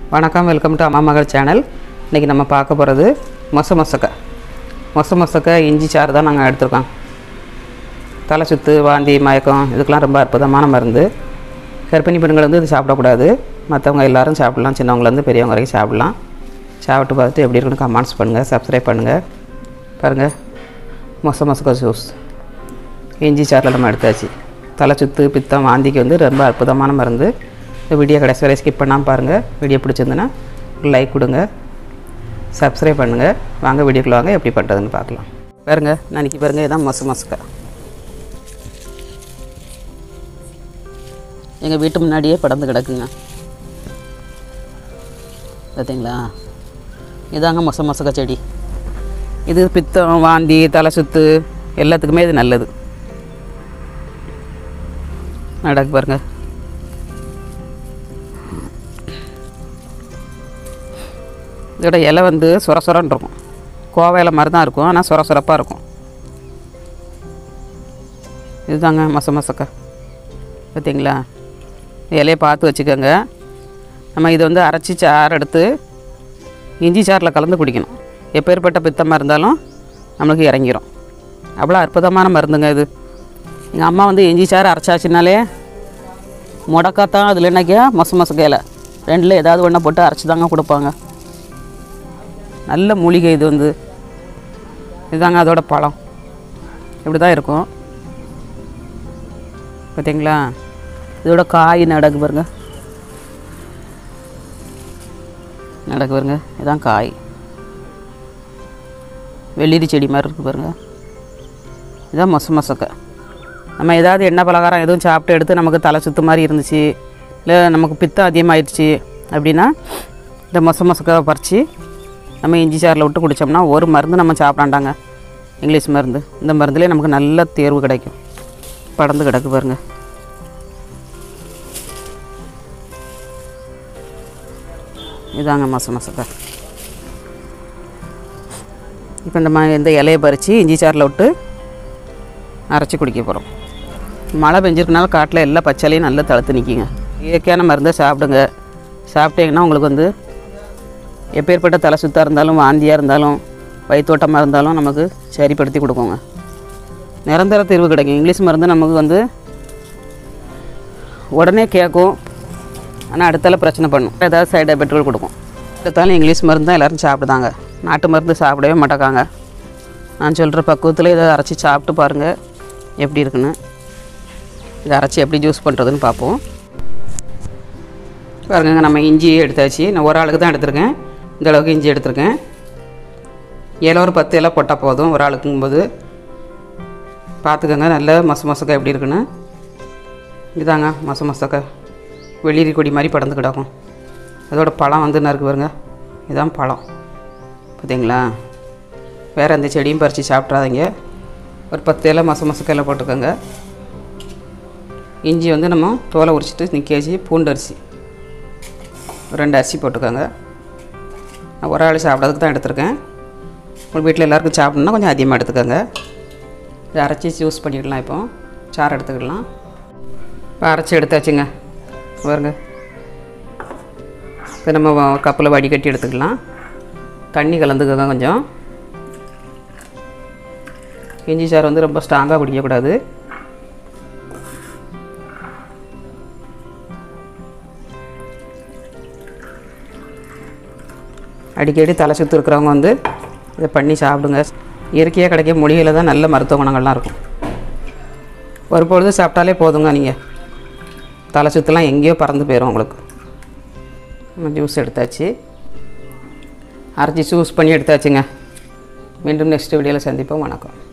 வணக்கம் welcome to அம்மா மகள் சேனல் இன்றைக்கி நம்ம பார்க்க போகிறது மொச மொசக்க மொச மொசக்க இஞ்சி சாறு தான் நாங்கள் எடுத்திருக்கோம் தலை சுத்து வாந்தி மயக்கம் இதுக்கெலாம் ரொம்ப அற்புதமான மருந்து கர்ப்பிணி பெண்கள் வந்து இது சாப்பிடக்கூடாது மற்றவங்க எல்லாரும் சாப்பிடலாம் சின்னவங்கலேருந்து பெரியவங்க வரைக்கும் சாப்பிடலாம் சாப்பிட்டு பார்த்துட்டு எப்படி இருக்குன்னு கமெண்ட்ஸ் பண்ணுங்கள் சப்ஸ்கிரைப் பண்ணுங்கள் பாருங்கள் மொச மொசக்க ஜூஸ் இஞ்சி சாறில் நம்ம எடுத்தாச்சு தலை சுத்து பித்தம் வாந்திக்கு வந்து ரொம்ப அற்புதமான மருந்து இந்த வீடியோ கடைசி வரை ஸ்கிப் பண்ணாமல் பாருங்கள் வீடியோ பிடிச்சிருந்துன்னா லைக் கொடுங்க சப்ஸ்கிரைப் பண்ணுங்கள் வாங்க வீடியோக்குள்ள வாங்க எப்படி பண்ணுறதுன்னு பார்க்கலாம் பாருங்க நாளைக்கு பாருங்க இதான் மசு மசுக்க எங்கள் வீட்டு முன்னாடியே படந்து கிடக்குங்க பார்த்தீங்களா இதாங்க மொச மொசக்க செடி இது பித்தம் வாந்தி தலை சுத்து எல்லாத்துக்குமே இது நல்லது நடக்கு பாருங்க இதோட இலை வந்து சொர சொரன்னு இருக்கும் கோவை இலை மாதிரி தான் இருக்கும் ஆனால் சொர சொரப்பாக இருக்கும் இதுதாங்க மச மசக்க பார்த்தீங்களா இலையை பார்த்து வச்சுக்கோங்க நம்ம இதை வந்து அரைச்சி சாறு எடுத்து இஞ்சி சாறில் கலந்து குடிக்கணும் எப்பேற்பட்ட பித்தமாக இருந்தாலும் நம்மளுக்கு இறங்கிரும் அவ்வளோ அற்புதமான மருந்துங்க இது எங்கள் அம்மா வந்து இஞ்சி சாறு அரைச்சாச்சுனாலே முடக்காத்தான் அதில் என்னக்கா மச மசக்கையில் ரெண்டில் ஏதாவது ஒன்றை போட்டு அரைச்சி தாங்க கொடுப்பாங்க நல்ல மூலிகை இது வந்து இதுதாங்க அதோட பழம் இப்படி தான் இருக்கும் பார்த்தீங்களா இதோட காய் நடக்கு பாருங்க நடக்கு பாருங்க இதான் காய் வெள்ளரி செடி மாதிரி இருக்குது பாருங்க இதான் மொச மொசக்க நம்ம ஏதாவது எண்ணெய் பலகாரம் எதுவும் சாப்பிட்டு எடுத்து நமக்கு தலை சுத்து மாதிரி இருந்துச்சு இல்லை நமக்கு பித்தம் அதிகமாகிடுச்சு அப்படின்னா இந்த மொச மொசக்க பறித்து நம்ம இஞ்சி சாறில் விட்டு குடித்தோம்னா ஒரு மருந்து நம்ம சாப்பிடாண்டாங்க இங்கிலீஷ் மருந்து இந்த மருந்துலேயே நமக்கு நல்ல தேர்வு கிடைக்கும் படந்து கிடக்கு பாருங்க இதாங்க மச மசக்க இப்போ இந்த மாதிரி இந்த இலையை பறித்து இஞ்சி சாறில் விட்டு அரைச்சி குடிக்க போகிறோம் மழை பெஞ்சிருக்கனால காட்டில் எல்லா பச்சைலையும் நல்லா தழுத்து நிற்கிங்க இயற்கையான மருந்தை சாப்பிடுங்க சாப்பிட்டீங்கன்னா உங்களுக்கு வந்து எப்பேற்பட்ட தலை சுத்தாக இருந்தாலும் வாந்தியாக இருந்தாலும் வயிற்றோட்டமாக இருந்தாலும் நமக்கு சரிப்படுத்தி கொடுக்குங்க நிரந்தர தீர்வு கிடைக்கும் இங்கிலீஷ் மருந்து நமக்கு வந்து உடனே கேட்கும் ஆனால் அடுத்தால பிரச்சனை பண்ணும் ஏதாவது சைடு எஃபெக்ட்கள் கொடுக்கும் எடுத்தாலும் இங்கிலீஷ் மருந்து தான் எல்லோரும் சாப்பிடுதாங்க நாட்டு மருந்து சாப்பிடவே மாட்டேக்காங்க நான் சொல்கிற பக்குவத்தில் இதை அரைச்சி சாப்பிட்டு பாருங்கள் எப்படி இருக்குன்னு இதை அரைச்சி எப்படி ஜூஸ் பண்ணுறதுன்னு பார்ப்போம் பாருங்க நம்ம இஞ்சி எடுத்தாச்சு நான் ஒரு ஆளுக்கு தான் எடுத்திருக்கேன் இந்த அளவுக்கு இஞ்சி எடுத்திருக்கேன் ஏழோ ஒரு பத்து இலை போட்டால் போதும் ஒரு ஆளுக்குங்கும்போது பார்த்துக்கோங்க நல்ல மச மசக்க எப்படி இருக்குன்னு இதாங்க மச மசக்க வெளிரி கொடி மாதிரி படந்து கிடக்கும் அதோட பழம் வந்து என்ன இருக்கு பாருங்க இதான் பழம் பார்த்தீங்களா வேறு எந்த செடியும் பறித்து சாப்பிட்றாதீங்க ஒரு பத்து இலை மச மசக்க இலை போட்டுக்கோங்க இஞ்சி வந்து நம்ம தோலை உரிச்சிட்டு நிற்க வச்சு பூண்டு அரிசி ஒரு ரெண்டு அரிசி போட்டுக்கோங்க நான் ஒரு ஆள் சாப்பிட்றதுக்கு தான் எடுத்திருக்கேன் உங்கள் வீட்டில் எல்லாருக்கும் சாப்பிட்ணுன்னா கொஞ்சம் அதிகமாக எடுத்துக்கோங்க இதை அரைச்சி யூஸ் பண்ணிடலாம் இப்போ சாறு எடுத்துக்கிடலாம் இப்போ அரைச்சி எடுத்தாச்சுங்க பாருங்க இப்போ நம்ம கப்பில் வடிகட்டி எடுத்துக்கலாம் தண்ணி கலந்துக்கோங்க கொஞ்சம் இஞ்சி சாறு வந்து ரொம்ப ஸ்ட்ராங்காக குடிக்கக்கூடாது அடிக்கடி தலை சுற்று இருக்கிறவங்க வந்து இதை பண்ணி சாப்பிடுங்க இயற்கையாக கிடைக்க மூலிகையில் தான் நல்ல மருத்துவ குணங்கள்லாம் இருக்கும் ஒரு பொழுது சாப்பிட்டாலே போதுங்க நீங்கள் தலை சுற்றுலாம் எங்கேயோ பறந்து போயிடும் உங்களுக்கு ஜூஸ் எடுத்தாச்சு அரைச்சி ஜூஸ் பண்ணி எடுத்தாச்சுங்க மீண்டும் நெக்ஸ்ட் வீடியோவில் சந்திப்போம் வணக்கம்